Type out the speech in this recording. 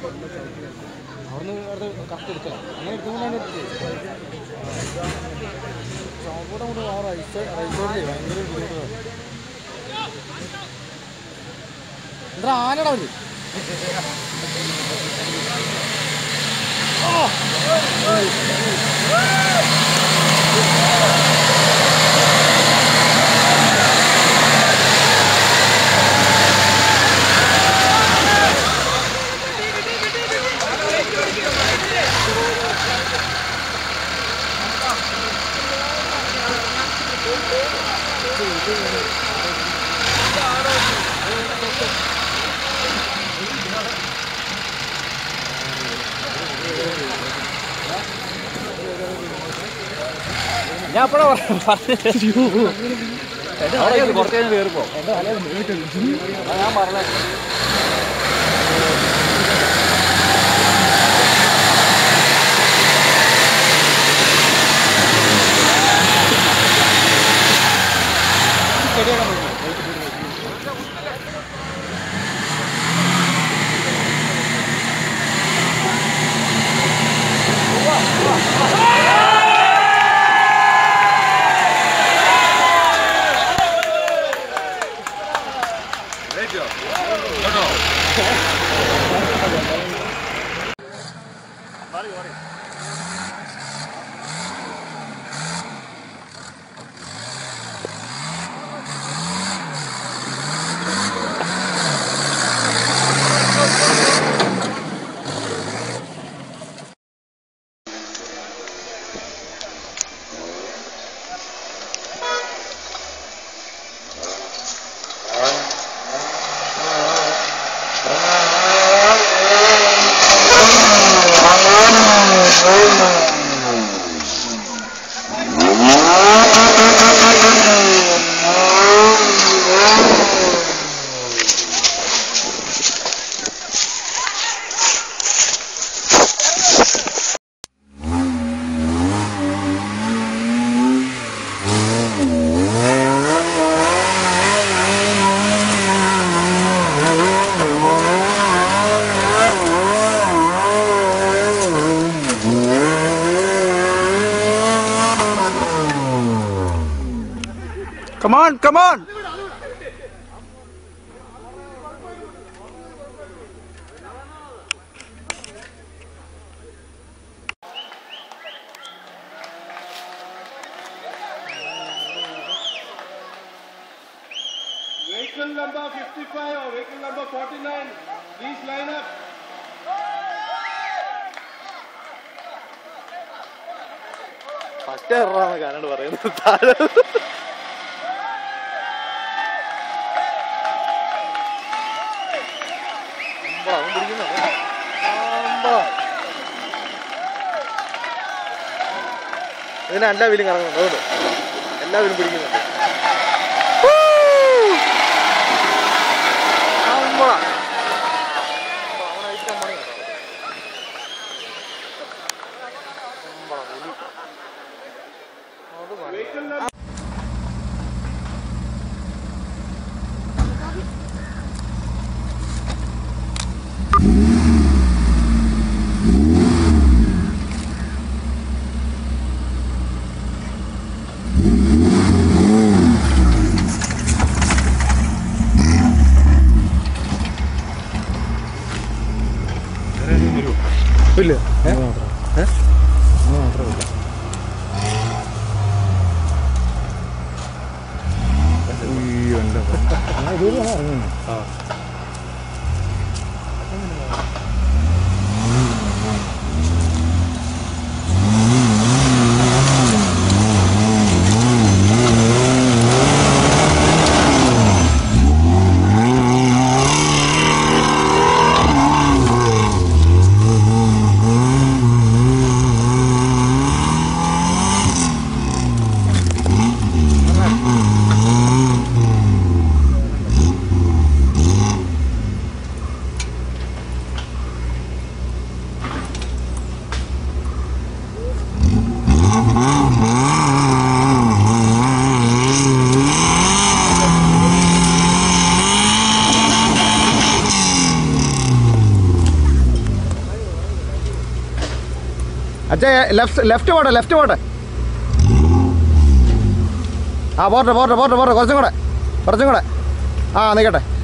അവിടുന്ന് വെറുതെ കറക്റ്റ് എടുക്കണം അങ്ങനെ എടുക്കുമ്പോഴാണ് അവിടെ കൊണ്ട് ആ റൈറ്റ് സൈഡ് റൈറ്റ് സൈഡിലേ ഭയങ്കര ബുദ്ധിമുട്ടാണ് എന്താ ആനടാ അവര് ഞാൻ എപ്പോഴാ പറഞ്ഞു കുറച്ച് കഴിഞ്ഞ് കയറിപ്പോ ഞാൻ പറഞ്ഞേ Come on, come on. Vehicle number 55 or vehicle number 49, please line up. First എറാന്ന് കാനോട് പറയുന്നത് താഴെ അമ്പള, അവൻ പിടിക്കുന്നുണ്ട്. അമ്പള. ഇതിന് എല്ലാ വീലും കറങ്ങുന്നുണ്ട് അതുകൊണ്ട് എല്ലാ വീലും പിടിക്കുന്നുണ്ട് അമ്പള. അവൻ അഴിക്കാൻ പണി കേട്ടോ. അമ്പള, പുലി. അത് പണി. ഇല്ല മാത്രം മാത്രമില്ല അയ്യോ എൻ്റെ ഇതുവരെ ഇറങ്ങുന്നു ആ ആ അച്ഛാ ലെഫ്റ്റ് ലെഫ്റ്റ് പോട്ടെ ലെഫ്റ്റ് പോട്ടെ ആ പോട്ടെ പോട്ടെ പോട്ടെ പോട്ടെ കുറച്ചും കൂടെ കുറച്ചും കൂടെ ആ നിൽക്കട്ടെ